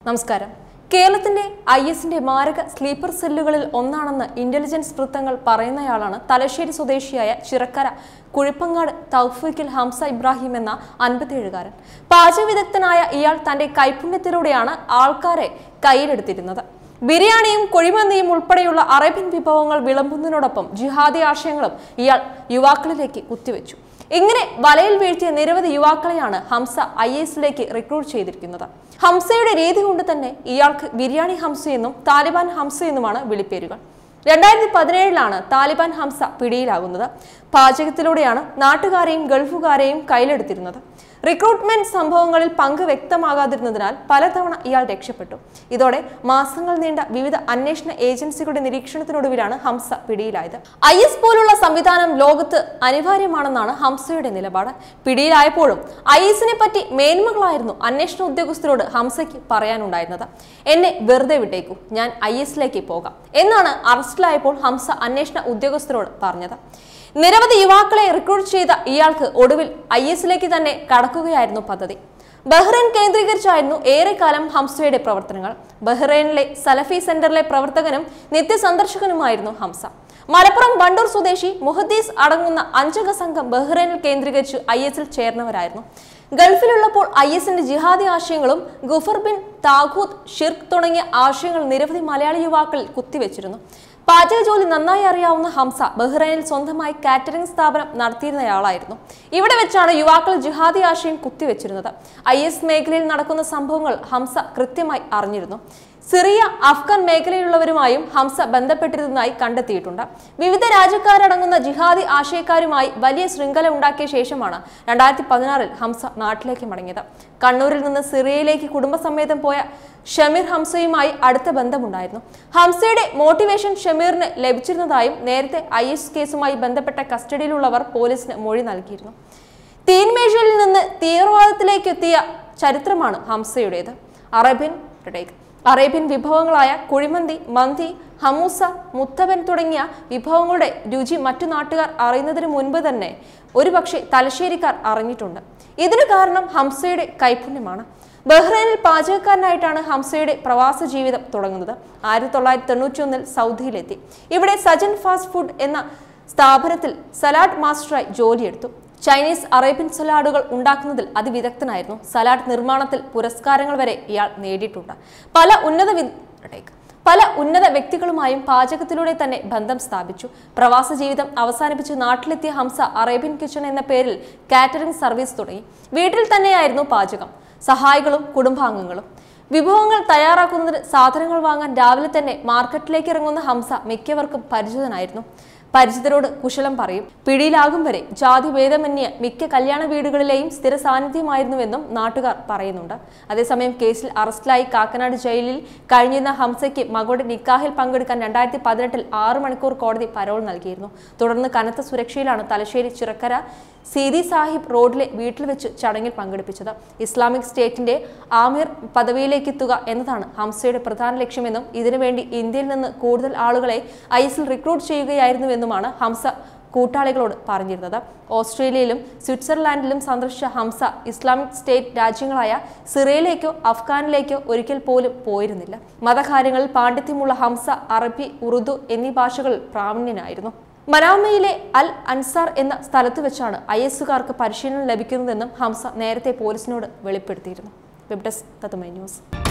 നമസ്കാരം കേരളത്തിന്റെ ഐ എസിന്റെ മാരക സ്ലീപ്പർ സെല്ലുകളിൽ ഒന്നാണെന്ന് ഇന്റലിജൻസ് വൃത്തങ്ങൾ പറയുന്നയാളാണ് തലശ്ശേരി സ്വദേശിയായ ചിറക്കര കുഴിപ്പങ്ങാട് തൗഫീഖിൽ ഹംസ ഇബ്രാഹിം എന്ന അൻപത്തിയേഴുകാരൻ പാചക വിദഗ്ധനായ ഇയാൾ തന്റെ കൈപുണ്യത്തിലൂടെയാണ് ആൾക്കാരെ കയ്യിലെടുത്തിരുന്നത് ബിരിയാണിയും കൊഴിമന്തിയും ഉൾപ്പെടെയുള്ള അറേബ്യൻ വിഭവങ്ങൾ വിളമ്പുന്നതിനോടൊപ്പം ജിഹാദി ആശയങ്ങളും ഇയാൾ യുവാക്കളിലേക്ക് കുത്തിവെച്ചു ഇങ്ങനെ വലയിൽ വീഴ്ത്തിയ നിരവധി യുവാക്കളെയാണ് ഹംസ ഐ എസിലേക്ക് റിക്രൂട്ട് ചെയ്തിരിക്കുന്നത് ഹംസയുടെ രീതി കൊണ്ട് തന്നെ ഇയാൾക്ക് ബിരിയാണി ഹംസ എന്നും താലിബാൻ ഹംസ എന്നുമാണ് വിളിപ്പേരുകൾ രണ്ടായിരത്തി പതിനേഴിലാണ് താലിബാൻ ഹംസ പിടിയിലാകുന്നത് പാചകത്തിലൂടെയാണ് നാട്ടുകാരെയും ഗൾഫുകാരെയും കയ്യിലെടുത്തിരുന്നത് റിക്രൂട്ട്മെന്റ് സംഭവങ്ങളിൽ പങ്ക് വ്യക്തമാകാതിരുന്നതിനാൽ പലതവണ ഇയാൾ രക്ഷപ്പെട്ടു ഇതോടെ മാസങ്ങൾ നീണ്ട വിവിധ അന്വേഷണ ഏജൻസികളുടെ നിരീക്ഷണത്തിനൊടുവിലാണ് ഹംസ പിടിയിലായത് ഐ എസ് പോലുള്ള സംവിധാനം ലോകത്ത് അനിവാര്യമാണെന്നാണ് ഹംസയുടെ നിലപാട് പിടിയിലായപ്പോഴും ഐ എസിനെ പറ്റി മേന്മകളായിരുന്നു അന്വേഷണ ഉദ്യോഗസ്ഥരോട് ഹംസയ്ക്ക് പറയാനുണ്ടായിരുന്നത് എന്നെ വെറുതെ വിട്ടേക്കൂ ഞാൻ ഐ എസിലേക്ക് പോകാം എന്നാണ് അറസ്റ്റിലായപ്പോൾ ഹംസ അന്വേഷണ ഉദ്യോഗസ്ഥരോട് പറഞ്ഞത് നിരവധി യുവാക്കളെ റിക്രൂട്ട് ചെയ്ത ഇയാൾക്ക് ഒടുവിൽ ഐ എസിലേക്ക് തന്നെ കടക്കുകയായിരുന്നു പദ്ധതി ബഹ്റൈൻ കേന്ദ്രീകരിച്ചായിരുന്നു ഏറെക്കാലം ഹംസയുടെ പ്രവർത്തനങ്ങൾ ബഹ്റൈനിലെ സലഫി സെന്ററിലെ പ്രവർത്തകനും നിത്യസന്ദർശകനുമായിരുന്നു ഹംസ മലപ്പുറം വണ്ടൂർ സ്വദേശി മുഹദ്ദീസ് അടങ്ങുന്ന അഞ്ചംഗ സംഘം ബഹ്റൈനിൽ കേന്ദ്രീകരിച്ച് ഐ എസിൽ ചേർന്നവരായിരുന്നു ഗൾഫിലുള്ളപ്പോൾ ഐ എസിന്റെ ജിഹാദി ആശയങ്ങളും ഗുഫർ ബിൻ താഖൂത്ത് ഷിർക്ക് തുടങ്ങിയ ആശയങ്ങൾ നിരവധി മലയാളി യുവാക്കളിൽ കുത്തിവെച്ചിരുന്നു പാചക ജോലി നന്നായി അറിയാവുന്ന ഹംസ ബഹ്റൈനിൽ സ്വന്തമായി കാറ്ററിംഗ് സ്ഥാപനം നടത്തിയിരുന്നയാളായിരുന്നു ഇവിടെ വെച്ചാണ് യുവാക്കൾ ജിഹാദി ആശയം കുത്തിവെച്ചിരുന്നത് ഐ എസ് മേഖലയിൽ നടക്കുന്ന സംഭവങ്ങൾ ഹംസ കൃത്യമായി അറിഞ്ഞിരുന്നു സിറിയ അഫ്ഗാൻ മേഖലയിലുള്ളവരുമായും ഹംസ ബന്ധപ്പെട്ടിരുന്നതായി കണ്ടെത്തിയിട്ടുണ്ട് വിവിധ രാജ്യക്കാരടങ്ങുന്ന ജിഹാദി ആശയക്കാരുമായി വലിയ ശൃംഖല ഉണ്ടാക്കിയ ശേഷമാണ് രണ്ടായിരത്തി പതിനാറിൽ ഹംസ നാട്ടിലേക്ക് മടങ്ങിയത് കണ്ണൂരിൽ നിന്ന് സിറിയയിലേക്ക് കുടുംബസമേതം പോയ ഷമീർ ഹംസയുമായി അടുത്ത ബന്ധമുണ്ടായിരുന്നു ഹംസയുടെ മോട്ടിവേഷൻ ഷമീറിന് ലഭിച്ചിരുന്നതായും നേരത്തെ ഐ എസ് കേസുമായി ബന്ധപ്പെട്ട കസ്റ്റഡിയിലുള്ളവർ പോലീസിന് മൊഴി നൽകിയിരുന്നു തീൻമേശയിൽ നിന്ന് തീവ്രവാദത്തിലേക്ക് എത്തിയ ചരിത്രമാണ് ഹംസയുടേത് അറേബ്യൻ ടേക്ക് അറേബ്യൻ വിഭവങ്ങളായ കുഴിമന്തി മന്തി ഹമൂസ മുത്തബൻ തുടങ്ങിയ വിഭവങ്ങളുടെ രുചി മറ്റു നാട്ടുകാർ അറിയുന്നതിന് മുൻപ് തന്നെ ഒരുപക്ഷെ തലശ്ശേരിക്കാർ അറിഞ്ഞിട്ടുണ്ട് ഇതിനു കാരണം ഹംസയുടെ കൈപുണ്യമാണ് ബഹ്റൈനിൽ പാചകക്കാരനായിട്ടാണ് ഹംസയുടെ പ്രവാസ ജീവിതം തുടങ്ങുന്നത് ആയിരത്തി തൊള്ളായിരത്തി തൊണ്ണൂറ്റി ഒന്നിൽ സൗദിയിലെത്തി ഇവിടെ സജൻ ഫാസ്റ്റ് ഫുഡ് എന്ന സ്ഥാപനത്തിൽ സലാഡ് മാസ്റ്ററായി ജോലിയെടുത്തു ചൈനീസ് അറേബ്യൻ സലാഡുകൾ ഉണ്ടാക്കുന്നതിൽ അതിവിദഗ്ധനായിരുന്നു സലാഡ് നിർമ്മാണത്തിൽ പുരസ്കാരങ്ങൾ വരെ ഇയാൾ നേടിയിട്ടുണ്ട് പല ഉന്നത വി- ടേക്ക്. പല ഉന്നത വ്യക്തികളുമായും പാചകത്തിലൂടെ തന്നെ ബന്ധം സ്ഥാപിച്ചു പ്രവാസ ജീവിതം അവസാനിപ്പിച്ച് നാട്ടിലെത്തിയ ഹംസ അറേബ്യൻ കിച്ചൺ എന്ന പേരിൽ കാറ്ററിംഗ് സർവീസ് തുടങ്ങി വീട്ടിൽ തന്നെയായിരുന്നു പാചകം സഹായികളും കുടുംബാംഗങ്ങളും വിഭവങ്ങൾ തയ്യാറാക്കുന്നതിന് സാധനങ്ങൾ വാങ്ങാൻ രാവിലെ തന്നെ മാർക്കറ്റിലേക്ക് ഇറങ്ങുന്ന ഹംസ മിക്കവർക്കും പരിചിതനായിരുന്നു പരിചിതരോട് കുശലം പറയും പിടിയിലാകും വരെ ജാതി ഭേദമന്യേ മിക്ക കല്യാണ വീടുകളിലെയും സ്ഥിര സാന്നിധ്യമായിരുന്നുവെന്നും നാട്ടുകാർ പറയുന്നുണ്ട് അതേസമയം കേസിൽ അറസ്റ്റിലായി കാക്കനാട് ജയിലിൽ കഴിഞ്ഞിരുന്ന ഹംസയ്ക്ക് മകളുടെ നിക്കാഹിൽ പങ്കെടുക്കാൻ രണ്ടായിരത്തി പതിനെട്ടിൽ ആറ് മണിക്കൂർ കോടതി പരോൾ നൽകിയിരുന്നു തുടർന്ന് കനത്ത സുരക്ഷയിലാണ് തലശ്ശേരി ചിറക്കര സീതി സാഹിബ് റോഡിലെ വീട്ടിൽ വെച്ച് ചടങ്ങിൽ പങ്കെടുപ്പിച്ചത് ഇസ്ലാമിക് സ്റ്റേറ്റിന്റെ ആമിർ പദവിയിലേക്ക് എത്തുക എന്നതാണ് ഹംസയുടെ പ്രധാന ലക്ഷ്യമെന്നും ഇതിനുവേണ്ടി ഇന്ത്യയിൽ നിന്ന് കൂടുതൽ ആളുകളെ ഐ എസിൽ റിക്രൂട്ട് ചെയ്യുകയായിരുന്നുവെന്നുമാണ് ഹംസ കൂട്ടാളികളോട് പറഞ്ഞിരുന്നത് ഓസ്ട്രേലിയയിലും സ്വിറ്റ്സർലാൻഡിലും സന്ദർശിച്ച ഹംസ ഇസ്ലാമിക് സ്റ്റേറ്റ് രാജ്യങ്ങളായ സിറിയയിലേക്കോ അഫ്ഗാനിലേക്കോ ഒരിക്കൽ പോലും പോയിരുന്നില്ല മതകാര്യങ്ങളിൽ പാണ്ഡിത്യമുള്ള ഹംസ അറബി ഉറുദു എന്നീ ഭാഷകളിൽ പ്രാവീണ്യനായിരുന്നു മനാമയിലെ അൽ അൻസാർ എന്ന സ്ഥലത്ത് വെച്ചാണ് ഐ എസുകാർക്ക് പരിശീലനം ലഭിക്കുന്നതെന്നും ഹംസ നേരത്തെ പോലീസിനോട് വെളിപ്പെടുത്തിയിരുന്നു വെബ് ഡെസ്ക് തത്തുമൈ ന്യൂസ്